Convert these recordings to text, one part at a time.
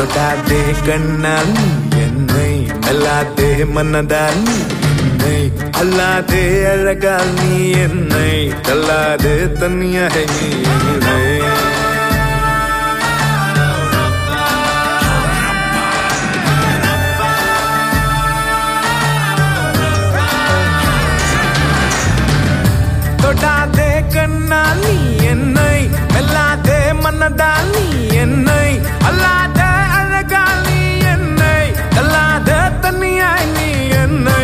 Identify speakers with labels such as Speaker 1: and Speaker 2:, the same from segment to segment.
Speaker 1: தொடாதே கண்ணால் நீ என்னை மெல்லாதே மன்னதால் நீ என்னை அல்லாதே அழகால் நீ என்னை தள்ளாதே தனியாக நீ என்னை தொடாதே கண்ணால் நீ என்னை வெல்லாதே மன்னதால் நீ என்னை அல்லாத அழகால் நீ என்னை அல்லாத தனியாய் நீ என்னை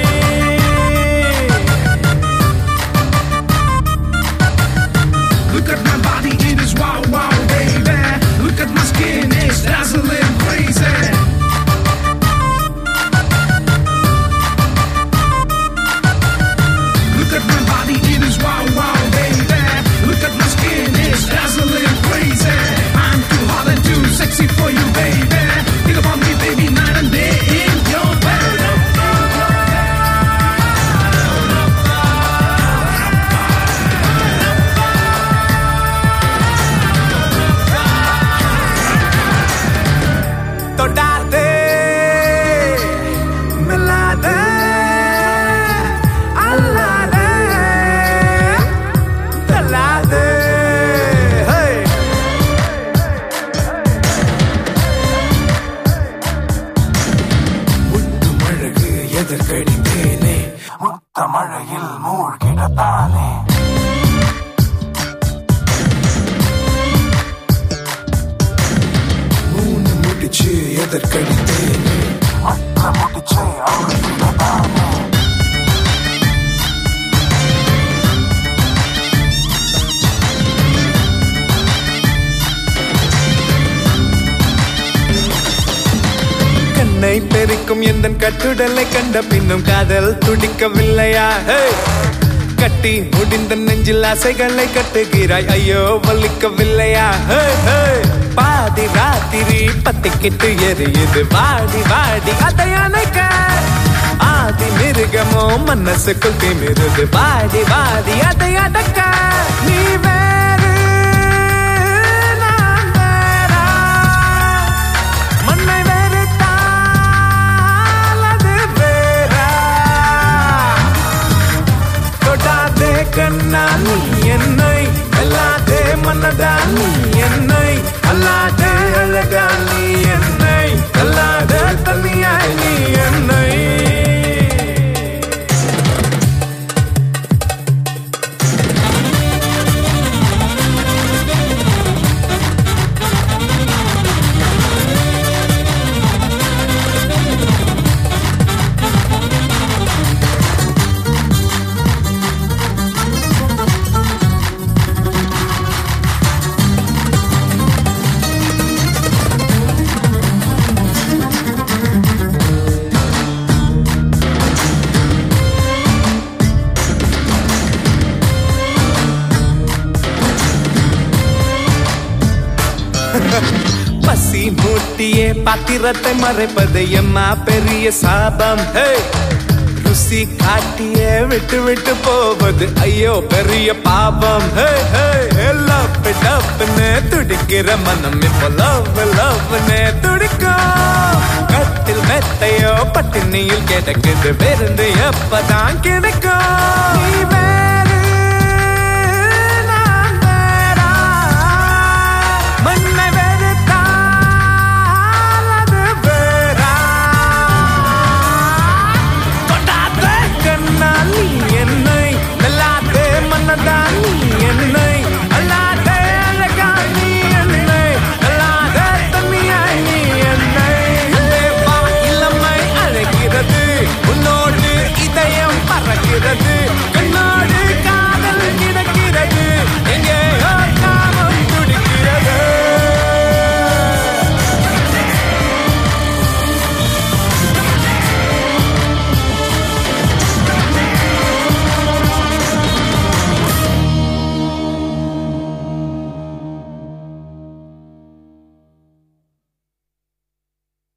Speaker 2: Look at my body, it is wow, wow, baby. Look at my skin, it's dazzling crazy. Look at my body, it is wow, wow, baby. Look at my skin, it's dazzling crazy. I'm too hot and too sexy for you, baby. Think about me, baby, night and day in your bed.
Speaker 1: தொடாதே மெல்லாதே அல்லாதே தள்ளாதே ஹே முத்துமழகு எதற்கடித்தேனே முத்தமழையில் மூழ்கிடத்தானே மூணு முடிச்சு எதற்கடித்தேனே மற்ற முடிச்சை அவர்கிடத்தானே கண்ணை பெருக்கும் எந்த கட்டுடலை கண்ட பின்னும் காதல் துடிக்கவில்லையா ஹே! கட்டி முடிந்த நெஞ்சில் ஆசைகளை கட்டுகிறாய் ஐயோ வலிக்கவில்லையா ஹே, ஹே! பாதி ராத்திரி பத்திக்கிட்டு எரியுது வாடி வாடி அதை அணைக்க ஆதி மிருகமோ மனசுக்குள் திமிருது வாடி வாடி அதை அடக்க நீ வேறு நான் வேறா மண்ணை வெறுத்தால் அது வேறா தொடாதே கண்ணா நீ என்னை அல்லாதே மன்னதா நீ என்னை அல்லாதே அழகா நீ என்னை அல்லாத தனியாய் நீ என்னை பசி மூட்டியே பாத்திரத்தை மறைப்பது எம்மா பெரிய சாபம் ஹே! ருசி காட்டியே விட்டு விட்டு போவது ஐயோ பெரிய பாவம் ஹே, ஹே! லவ் டப்னு துடிக்கிற மனம் இப்போ லவ் லவ்னு துடிக்கும் கட்டில் மெத்தையோ பட்டினியில் கிடக்குது விருந்து எப்பதான் கிடைக்கும் நீ வே